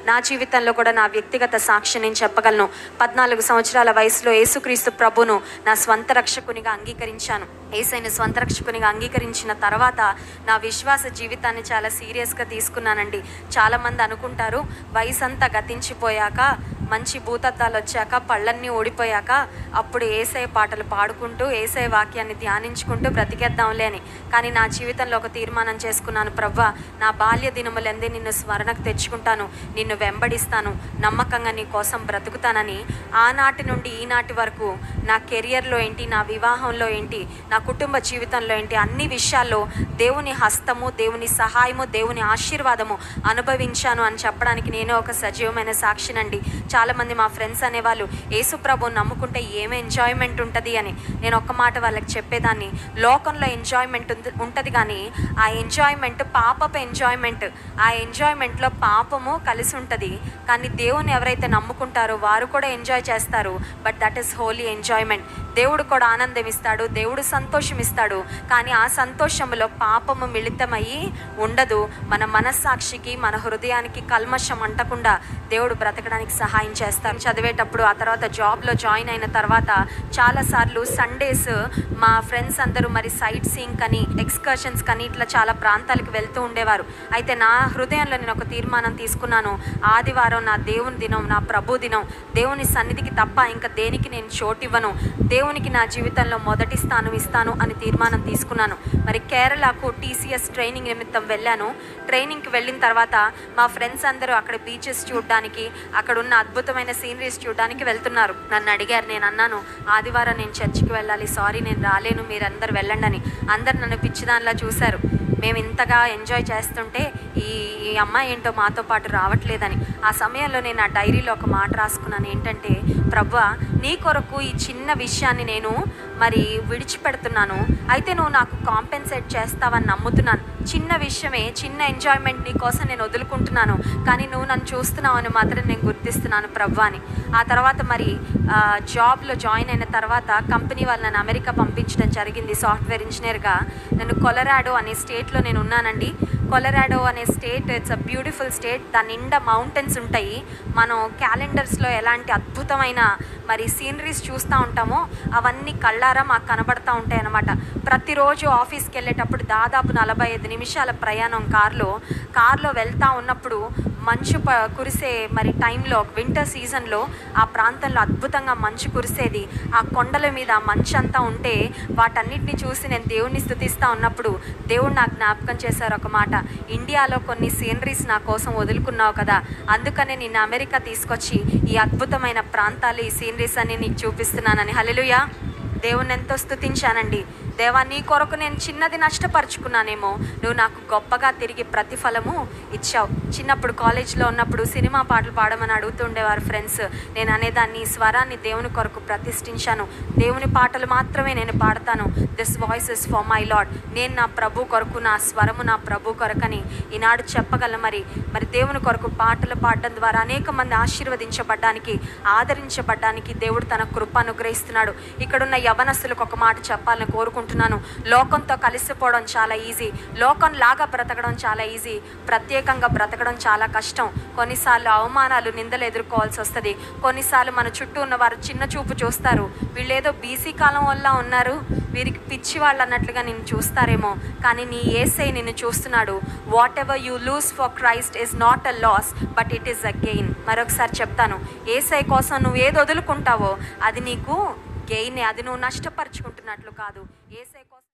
నా జీవితంలో కూడా నా వ్యక్తిగత సాక్షి నేను చెప్పగలను పద్నాలుగు సంవత్సరాల వయసులో యేసుక్రీస్తు ప్రభును నా స్వంత రక్షకునిగా అంగీకరించాను ఏసైన స్వంత రక్షకునిగా అంగీకరించిన తర్వాత నా విశ్వాస జీవితాన్ని చాలా సీరియస్గా తీసుకున్నానండి చాలామంది అనుకుంటారు వయసు అంతా గతించిపోయాక మంచి భూతత్వాలు వచ్చాక పళ్ళన్నీ ఓడిపోయాక అప్పుడు ఏసై పాటలు పాడుకుంటూ ఏసై వాక్యాన్ని ధ్యానించుకుంటూ బ్రతికేద్దాంలే అని కానీ నా జీవితంలో ఒక తీర్మానం చేసుకున్నాను ప్రవ్వా నా బాల్య దినములందే నిన్ను స్మరణకు తెచ్చుకుంటాను నిన్ను వెంబడిస్తాను నమ్మకంగా నీ కోసం బ్రతుకుతానని ఆనాటి నుండి ఈనాటి వరకు నా కెరియర్లో ఏంటి నా వివాహంలో ఏంటి నా కుటుంబ జీవితంలో ఏంటి అన్ని విషయాల్లో దేవుని హస్తము దేవుని సహాయము దేవుని ఆశీర్వాదము అనుభవించాను అని చెప్పడానికి నేనే ఒక సజీవమైన సాక్షినండి చాలామంది మా ఫ్రెండ్స్ అనేవాళ్ళు యేసుప్రభు నమ్ముకుంటే ఏమి ఎంజాయ్మెంట్ ఉంటుంది అని నేను ఒక్క మాట వాళ్ళకి చెప్పేదాన్ని లోకంలో ఎంజాయ్మెంట్ ఉంటుంది కానీ ఆ ఎంజాయ్మెంట్ పాపపు ఎంజాయ్మెంట్ ఆ ఎంజాయ్మెంట్లో పాపము కలిసి ఉంటుంది కానీ దేవుని ఎవరైతే నమ్ముకుంటారో వారు కూడా ఎంజాయ్ చేస్తారు but that is holy enjoyment దేవుడు కూడా ఆనందం ఇస్తాడు దేవుడు సంతోషం ఇస్తాడు కానీ ఆ సంతోషంలో పాపము మిళితమయ్యి ఉండదు మన మనస్సాక్షికి మన హృదయానికి కల్మషం అంటకుండా దేవుడు బ్రతకడానికి సహాయం చేస్తాను చదివేటప్పుడు ఆ తర్వాత జాబ్లో జాయిన్ అయిన తర్వాత చాలాసార్లు సండేస్ మా ఫ్రెండ్స్ అందరూ మరి సైట్ సీయింగ్ కానీ ఎక్స్కర్షన్స్ కానీ ఇట్లా చాలా ప్రాంతాలకు వెళ్తూ ఉండేవారు అయితే నా హృదయంలో నేను ఒక తీర్మానం తీసుకున్నాను ఆదివారం నా దేవుని దినం నా ప్రభు దినం దేవుని సన్నిధికి తప్ప ఇంకా దేనికి నేను చోటు ఇవ్వను దేవునికి నా జీవితంలో మొదటి స్థానం ఇస్తాను అని తీర్మానం తీసుకున్నాను మరి కేరళకు టీసీఎస్ ట్రైనింగ్ నిమిత్తం వెళ్ళాను ట్రైనింగ్కి వెళ్ళిన తర్వాత మా ఫ్రెండ్స్ అందరూ అక్కడ బీచెస్ చూడడానికి అక్కడ ఉన్న అద్భుతమైన సీనరీస్ చూడడానికి వెళ్తున్నారు నన్ను అడిగారు నేను అన్నాను ఆదివారం నేను చర్చికి వెళ్ళాలి సారీ నేను రాలేను మీరు అందరు వెళ్ళండి అని అందరు నన్ను పిచ్చిదానిలా చూశారు మేము ఇంతగా ఎంజాయ్ చేస్తుంటే ఈ ఈ అమ్మాయి ఏంటో మాతో పాటు రావట్లేదని ఆ సమయంలో నేను ఆ డైరీలో ఒక మాట రాసుకున్నాను ఏంటంటే ప్రభు నీ కొరకు ఈ చిన్న విషయాన్ని నేను మరి విడిచిపెడుతున్నాను అయితే నువ్వు నాకు కాంపెన్సేట్ చేస్తావని నమ్ముతున్నాను చిన్న విషయమే చిన్న ఎంజాయ్మెంట్ నీ కోసం నేను వదులుకుంటున్నాను కానీ నువ్వు నన్ను చూస్తున్నావు అని మాత్రం నేను గుర్తిస్తున్నాను ప్రభు అని ఆ తర్వాత మరి ఆ, జాబ్లో జాయిన్ అయిన తర్వాత కంపెనీ వాళ్ళు నన్ను అమెరికా పంపించడం జరిగింది సాఫ్ట్వేర్ ఇంజనీర్గా నేను కొలరాడో అనే స్టేట్లో నేను ఉన్నానండి కొలరాడో అనే state it's a beautiful state దాని నిండా మౌంటైన్స్ ఉంటాయి మనం క్యాలెండర్స్లో ఎలాంటి అద్భుతమైన మరి సీనరీస్ చూస్తూ ఉంటామో అవన్నీ కళ్ళారా మాకు కనబడతా ఉంటాయి అన్నమాట ప్రతిరోజు ఆఫీస్కి వెళ్ళేటప్పుడు దాదాపు నలభై ఐదు నిమిషాల ప్రయాణం కార్లో కార్లో వెళ్తా ఉన్నప్పుడు మంచు ప కురిసే మరి టైంలో వింటర్ సీజన్లో ఆ ప్రాంతంలో అద్భుతంగా మంచు కురిసేది ఆ కొండల మీద ఆ మంచు అంతా ఉంటే వాటన్నిటిని చూసి నేను దేవుణ్ణి స్థుతిస్తూ ఉన్నప్పుడు దేవుడు నాకు జ్ఞాపకం చేశారు ఒక మాట ఇండియాలో కొన్ని సీనరీస్ నా కోసం వదులుకున్నావు కదా అందుకనే నిన్ను అమెరికా తీసుకొచ్చి ఈ అద్భుతమైన ప్రాంతాలు ఈ సీనరీస్ అన్ని నీకు చూపిస్తున్నానని హల్లెలూయా దేవుని ఎంతో స్థుతించానండి దేవా నీ కొరకు నేను చిన్నది నష్టపరుచుకున్నానేమో నువ్వు నాకు గొప్పగా తిరిగి ప్రతిఫలము ఇచ్చావు చిన్నప్పుడు కాలేజ్లో ఉన్నప్పుడు సినిమా పాటలు పాడమని అడుగుతుండేవారు ఫ్రెండ్స్ నేను అనేదాన్ని ఈ స్వరాన్ని దేవుని కొరకు ప్రతిష్ఠించాను దేవుని పాటలు మాత్రమే నేను పాడతాను this voice is for my Lord నేను నా ప్రభు కొరకు నా స్వరము నా ప్రభు కొరకని ఈనాడు చెప్పగల మరి మరి దేవుని కొరకు పాటలు పాడడం ద్వారా అనేక మంది ఆశీర్వదించబడ్డానికి ఆదరించబడ్డానికి దేవుడు తన కృప అనుగ్రహిస్తున్నాడు ఇక్కడున్న యవనస్తులకు ఒక మాట చెప్పాలని కోరుకుంటున్నాను లోకంతో కలిసిపోవడం చాలా ఈజీ లోకం లాగా బ్రతకడం చాలా ఈజీ ప్రత్యేకంగా బ్రతకడం చాలా కష్టం కొన్నిసార్లు అవమానాలు నిందలు ఎదుర్కోవాల్సి వస్తుంది కొన్నిసార్లు మన చుట్టూ ఉన్న వారు చిన్న చూపు చూస్తారు వీళ్ళేదో బీసీ కాలం వల్ల ఉన్నారు వీరికి పిచ్చి వాళ్ళు అన్నట్లుగా నిన్ను చూస్తారేమో కానీ నీ ఏసై నిన్ను చూస్తున్నాడు whatever you lose for Christ is not a loss but it is a gain మరొకసారి చెప్తాను ఏసై కోసం నువ్వు ఏది వదులుకుంటావో అది నీకు గెయిన్ అది నువ్వు నష్టపరుచుకుంటున్నట్లు కాదు ఏసై కోసం